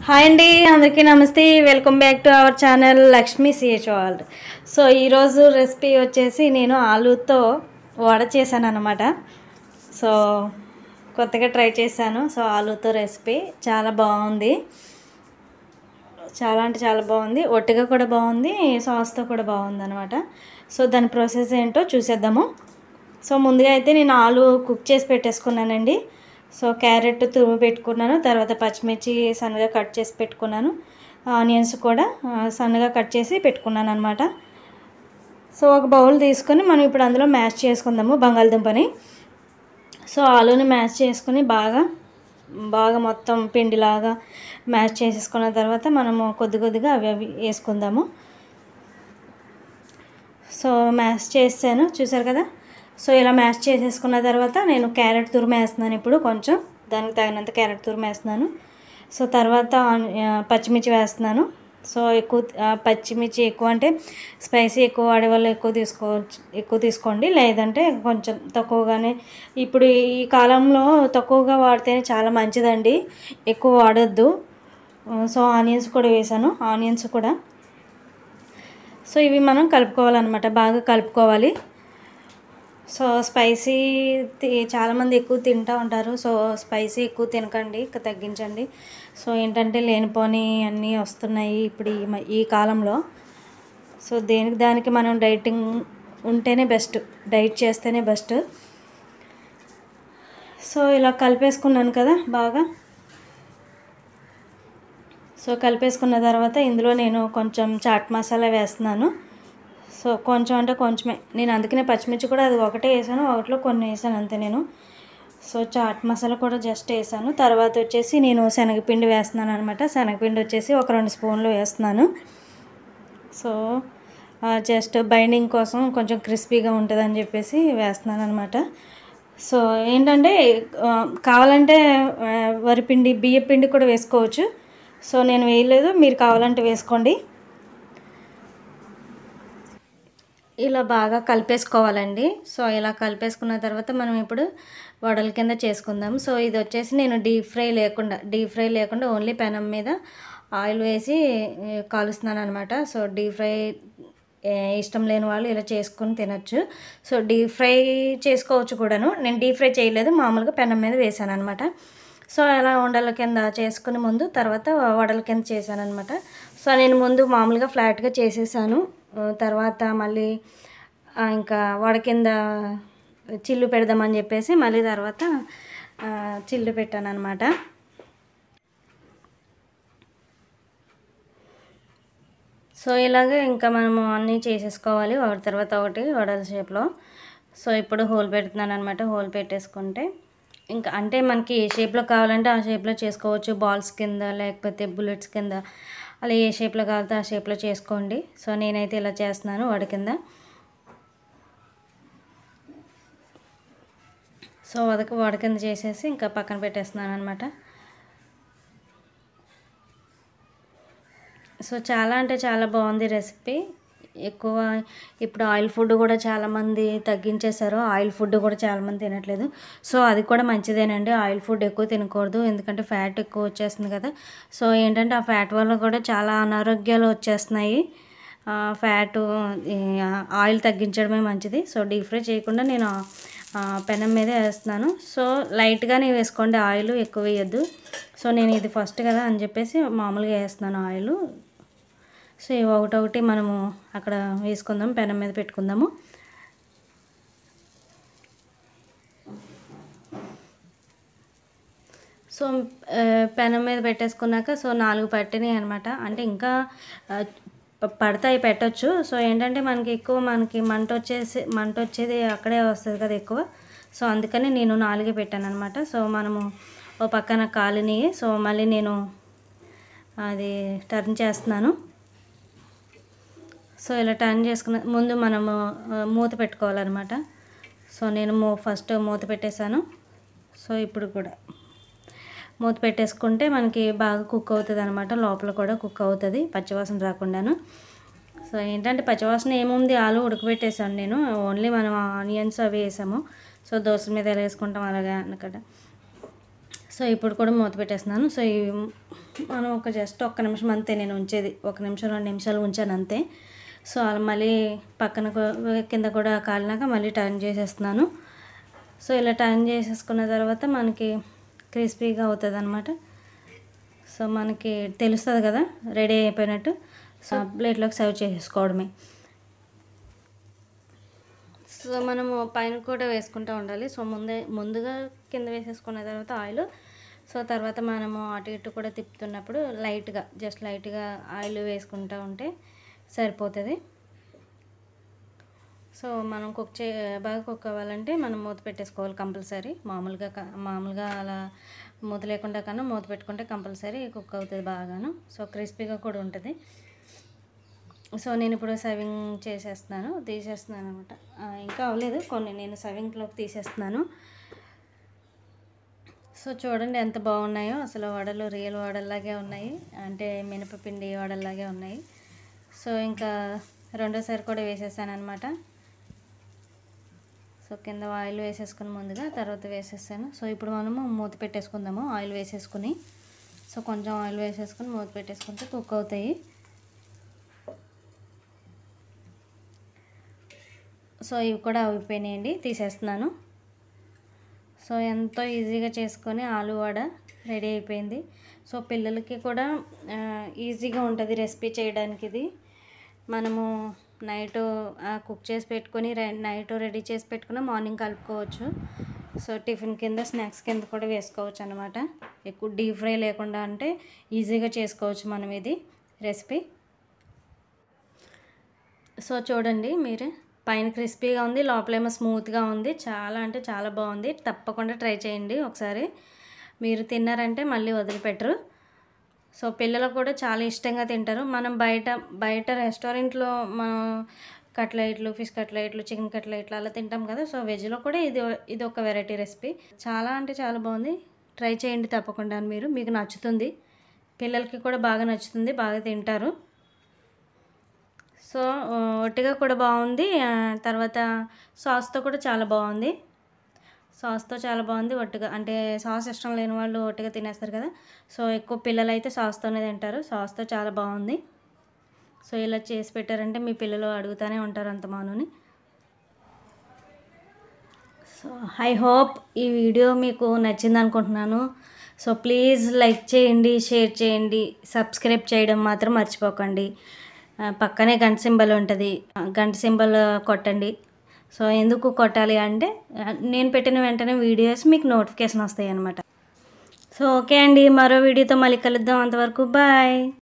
hi అండి అందరికీ నమస్తే welcome back to our channel Lakshmi CH world so ఈరోజు రెసిపీ వచ్చేసి నేను ఆలూతో వడ చేశాను అనమాట సో కొత్తగా ట్రై చేశాను సో ఆలూతో రెసిపీ చాలా బాగుంది చాలా అంటే చాలా బాగుంది ఒట్టిగా కూడా బాగుంది సాస్తో కూడా బాగుంది అనమాట సో దాని ప్రాసెస్ ఏంటో చూసేద్దాము సో ముందుగా అయితే నేను ఆలు కుక్ చేసి పెట్టేసుకున్నానండి సో క్యారెట్ తురుము పెట్టుకున్నాను తర్వాత పచ్చిమిర్చి సన్నగా కట్ చేసి పెట్టుకున్నాను ఆనియన్స్ కూడా ఆ, సన్నగా కట్ చేసి పెట్టుకున్నాను అనమాట సో ఒక బౌల్ తీసుకొని మనం ఇప్పుడు అందులో మ్యాష్ చేసుకుందాము బంగాళదుంపని సో ఆలూని మ్యాష్ చేసుకుని బాగా బాగా మొత్తం పిండిలాగా మ్యాష్ చేసేసుకున్న తర్వాత మనము కొద్ది కొద్దిగా అవి అవి వేసుకుందాము సో మ్యాష్ చేసాను చూసారు కదా సో ఇలా మ్యాష్ చేసేసుకున్న తర్వాత నేను క్యారెట్ తురుము వేస్తున్నాను ఇప్పుడు కొంచెం దానికి తగినంత క్యారెట్ తురుము వేస్తున్నాను సో తర్వాత ఆన్- ఆ, పచ్చిమిర్చి వేస్తున్నాను సో ఎక్కువ ఆ, పచ్చిమిర్చి ఎక్కువ అంటే స్పైసీ ఎక్కువ వాడే వాళ్ళు ఎక్కువ తీసుకోవచ్చు ఎక్కువ తీసుకోండి లేదంటే కొంచెం తక్కువగానే ఇప్పుడు ఈ కాలంలో తక్కువగా వాడితేనే చాలా మంచిదండి ఎక్కువ వాడొద్దు ఆ, సో ఆనియన్స్ కూడా వేసాను ఆనియన్స్ కూడా సో ఇవి మనం కలుపుకోవాలన్నమాట బాగా కలుపుకోవాలి సో స్పైసీ తి- చాలామంది ఎక్కువ తింటూ ఉంటారు సో స్పైసీ ఎక్కువ తినకండి ఇక తగ్గించండి సో ఏంటంటే లేనిపోని అన్నీ వస్తున్నాయి ఇప్పుడు ఈ మ- ఈ కాలంలో సో దేనికి దానికి మనం డైటింగ్ ఉంటేనే బెస్ట్ డైట్ చేస్తేనే బెస్ట్ సో ఇలా కలిపేసుకున్నాను కదా బాగా సో కలిపేసుకున్న తర్వాత ఇందులో నేను కొంచెం చాట్ మసాలా వేస్తున్నాను సో కొంచెం అంటే కొంచెమే నేను అందుకనే పచ్చిమిర్చి కూడా అది ఒకటే వేసాను ఒకటిలో కొన్ని వేసాను అంతే నేను సో చాట్ మసాలా కూడా జస్ట్ వేసాను తర్వాత వచ్చేసి నేను శనగపిండి వేస్తున్నాను అనమాట శనగపిండి వచ్చేసి ఒక రెండు స్పూన్లు వేస్తున్నాను సో జస్ట్ బైండింగ్ కోసం కొంచెం క్రిస్పీగా ఉంటుందని చెప్పేసి వేస్తున్నాను అనమాట సో ఏంటంటే ఆ, కావాలంటే ఆ, వరిపిండి బియ్యపిండి కూడా వేసుకోవచ్చు సో నేను వేయలేదు మీరు కావాలంటే వేసుకోండి ఇలా బాగా కలిపేసుకోవాలండి సో ఇలా కలిపేసుకున్న తర్వాత మనం ఇప్పుడు వడల కింద చేసుకుందాం సో ఇది వచ్చేసి నేను డీప్ ఫ్రై లేకుండా డీప్ ఫ్రై లేకుండా ఓన్లీ పెనం మీద ఆయిల్ వేసి ఏ, కాలుస్తున్నాను అనమాట సో డీప్ ఫ్రై ఏ, ఇష్టం లేని వాళ్ళు ఇలా చేసుకొని తినొచ్చు సో డీప్ ఫ్రై చేసుకోవచ్చు కూడాను నేను డీప్ ఫ్రై చేయలేదు మామూలుగా పెనం మీద వేసాను అనమాట సో అలా ఉండల కింద చేసుకుని ముందు తర్వాత వడల కింద చేశాను అనమాట సో నేను ముందు మామూలుగా ఫ్లాట్గా చేసేసాను ఆ, తర్వాత మళ్ళీ ఆ, ఇంకా వడ కింద చిల్లు పెడదామని చెప్పేసి మళ్ళీ తర్వాత ఆ, చిల్లు పెట్టాను అనమాట సో ఇలాగే ఇంకా మనము అన్నీ చేసేసుకోవాలి ఒకటి తర్వాత ఒకటి వడల షేప్లో సో ఇప్పుడు హోల్ పెడుతున్నాను అనమాట హోల్ పెట్టేసుకుంటే ఇంకా అంటే మనకి ఏ షేప్లో కావాలంటే ఆ షేప్లో చేసుకోవచ్చు బాల్స్ కింద లేకపోతే బుల్లెట్స్ కింద అలా ఏ షేప్లో కావాలంటే ఆ షేప్లో చేసుకోండి సో నేనైతే ఇలా చేస్తున్నాను వడ కింద సో వదక వడ కింద చేసేసి ఇంకా పక్కన పెట్టేస్తున్నాను అనమాట సో చాలా అంటే చాలా బాగుంది రెసిపీ ఎక్కువ ఇప్పుడు ఆయిల్ ఫుడ్ కూడా చాలామంది తగ్గించేశారు ఆయిల్ ఫుడ్ కూడా చాలామంది తినట్లేదు సో అది కూడా మంచిదేనండి ఆయిల్ ఫుడ్ ఎక్కువ తినకూడదు ఎందుకంటే ఫ్యాట్ ఎక్కువ వచ్చేస్తుంది కదా సో ఏంటంటే ఆ ఫ్యాట్ వల్ల కూడా చాలా అనారోగ్యాలు వచ్చేస్తున్నాయి ఆ, ఫ్యాట్ ఈ, ఆయిల్ తగ్గించడమే మంచిది సో డీప్ ఫ్రై చేయకుండా నేను ఆ, పెనం మీదే వేస్తున్నాను సో లైట్గానే వేసుకోండి ఆయిల్ ఎక్కువ వేయద్దు సో నేను ఇది ఫస్ట్ కదా అని చెప్పేసి మామూలుగా వేస్తున్నాను ఆయిల్ సో ఇవి ఒకటొకటి మనము అక్కడ వేసుకుందాం పెనం మీద పెట్టుకుందాము సో ఆ, పెనం మీద పెట్టేసుకున్నాక సో నాలుగు పట్టినాయి అనమాట అంటే ఇంకా ఆ, ప- పడతాయి పెట్టొచ్చు సో ఏంటంటే మనకి ఎక్కువ మనకి మంట వచ్చేసి మంట వచ్చేది అక్కడే వస్తుంది కదా ఎక్కువ సో అందుకని నేను నాలుగే పెట్టాను అనమాట సో మనము ఓ పక్కన కాలిని సో మళ్ళీ నేను అది టర్న్ చేస్తున్నాను సో ఇలా టర్న్ చేసుకున్న ముందు మనము ఆ, మూత పెట్టుకోవాలన్నమాట సో నేను మూ ఫస్ట్ మూత పెట్టేశాను సో ఇప్పుడు కూడా మూత పెట్టేసుకుంటే మనకి బాగా కుక్ అవుతుంది అనమాట లోపల కూడా కుక్ అవుతుంది పచ్చివాసన రాకుండాను సో ఏంటంటే పచ్చివాసన ఏముంది ఆలు ఉడకబెట్టేసాను నేను ఓన్లీ మనం ఆనియన్స్ అవి వేసాము సో దోశ మీద ఎలా వేసుకుంటాం అలాగా అనమాట సో ఇప్పుడు కూడా మూత పెట్టేస్తున్నాను సో ఈ మనం ఒక జస్ట్ ఒక్క నిమిషం అంతే నేను ఉంచేది ఒక నిమిషం రెండు నిమిషాలు ఉంచాను అంతే సో అలా మళ్ళీ పక్కన కూ- కింద కూడా కాలినాక మళ్ళీ టర్న్ చేసేస్తున్నాను సో ఇలా టర్న్ చేసేసుకున్న తర్వాత మనకి క్రిస్పీగా అవుతుంది అనమాట సో మనకి తెలుస్తుంది కదా రెడీ అయిపోయినట్టు సో ప్లేట్లోకి సర్వ్ చేసేసుకోవడమే సో మనము పైన కూడా వేసుకుంటూ ఉండాలి సో ముందే ముందుగా కింద వేసేసుకున్న తర్వాత ఆయిల్ సో తర్వాత మనము అటు ఇటు కూడా తిప్పుతున్నప్పుడు లైట్గా జస్ట్ లైట్గా ఆయిల్ వేసుకుంటూ ఉంటే సరిపోతుంది సో మనం కుక్ చే బాగా కుక్ అవ్వాలంటే మనం మూత పెట్టేసుకోవాలి కంపల్సరీ మామూలుగా క- మామూలుగా అలా మూత లేకుండా కన్నా మూత పెట్టుకుంటే కంపల్సరీ కుక్ అవుతుంది బాగాను సో క్రిస్పీగా కూడా ఉంటుంది సో నేను ఇప్పుడు సర్వింగ్ చేసేస్తున్నాను తీసేస్తున్నాను అనమాట ఇంకా అవ్వలేదు కొన్ని నేను సర్వింగ్లోకి తీసేస్తున్నాను సో చూడండి ఎంత బాగున్నాయో అసలు వడలు రియల్ వడల్లాగే ఉన్నాయి అంటే మినపపిండి వడల్లాగే ఉన్నాయి సో ఇంకా రెండోసారి కూడా వేసేసాను అనమాట సో కింద ఆయిల్ వేసేసుకుని ముందుగా తర్వాత వేసేసాను సో ఇప్పుడు మనము మూత పెట్టేసుకుందాము ఆయిల్ వేసేసుకుని సో కొంచెం ఆయిల్ వేసేసుకుని మూత పెట్టేసుకుంటే కుక్ అవుతాయి సో ఇవి కూడా అయిపోయినాయండి తీసేస్తున్నాను సో ఎంతో ఈజీగా చేసుకొని ఆలు వడ రెడీ అయిపోయింది సో పిల్లలకి కూడా ఆ, ఈజీగా ఉంటుంది రెసిపీ చేయడానికి ఇది మనము నైట్ కుక్ చేసి పెట్టుకొని నైట్ రెడీ చేసి పెట్టుకున్న మార్నింగ్ కలుపుకోవచ్చు సో టిఫిన్ కింద స్నాక్స్ కింద కూడా వేసుకోవచ్చు అనమాట ఎక్కువ డీప్ ఫ్రై లేకుండా అంటే ఈజీగా చేసుకోవచ్చు మనం ఇది రెసిపీ సో చూడండి మీరే పైన క్రిస్పీగా ఉంది లోపలేమో స్మూత్గా ఉంది చాలా అంటే చాలా బాగుంది తప్పకుండా ట్రై చేయండి ఒకసారి మీరు తిన్నారంటే మళ్ళీ వదిలిపెట్టరు సో పిల్లలు కూడా చాలా ఇష్టంగా తింటారు మనం బయట బయట రెస్టారెంట్లో మనం కట్లెట్లు ఫిష్ కట్లెట్లు చికెన్ కట్లెట్లు అలా తింటాం కదా సో వెజ్లో కూడా ఇది ఇది ఒక వెరైటీ రెసిపీ చాలా అంటే చాలా బాగుంది ట్రై చేయండి తప్పకుండా మీరు మీకు నచ్చుతుంది పిల్లలకి కూడా బాగా నచ్చుతుంది బాగా తింటారు సో ఆ, ఒట్టిగా కూడా బాగుంది ఆ, తర్వాత సాస్తో కూడా చాలా బాగుంది సాస్తో చాలా బాగుంది ఒట్టిగా అంటే సాస్ ఇష్టం లేని వాళ్ళు ఒట్టిగా తినేస్తారు కదా సో ఎక్కువ పిల్లలు అయితే సాస్తోనే తింటారు సాస్తో చాలా బాగుంది సో ఇలా చేసి పెట్టారంటే మీ పిల్లలు అడుగుతూనే ఉంటారు అంత మానుని సో ఐ హోప్ ఈ వీడియో మీకు నచ్చింది అనుకుంటున్నాను సో ప్లీజ్ లైక్ చేయండి షేర్ చేయండి సబ్స్క్రైబ్ చేయడం మాత్రం మర్చిపోకండి ఆ, పక్కనే గంట సింబల్ ఉంటుంది ఆ, గంట సింబల్ కొట్టండి సో ఎందుకు కొట్టాలి అంటే ఆ, నేను పెట్టిన వెంటనే వీడియోస్ మీకు నోటిఫికేషన్ వస్తాయి అన్నమాట సో ఓకే అండి మరో వీడియోతో మళ్ళీ కలుద్దాం అంతవరకు బాయ్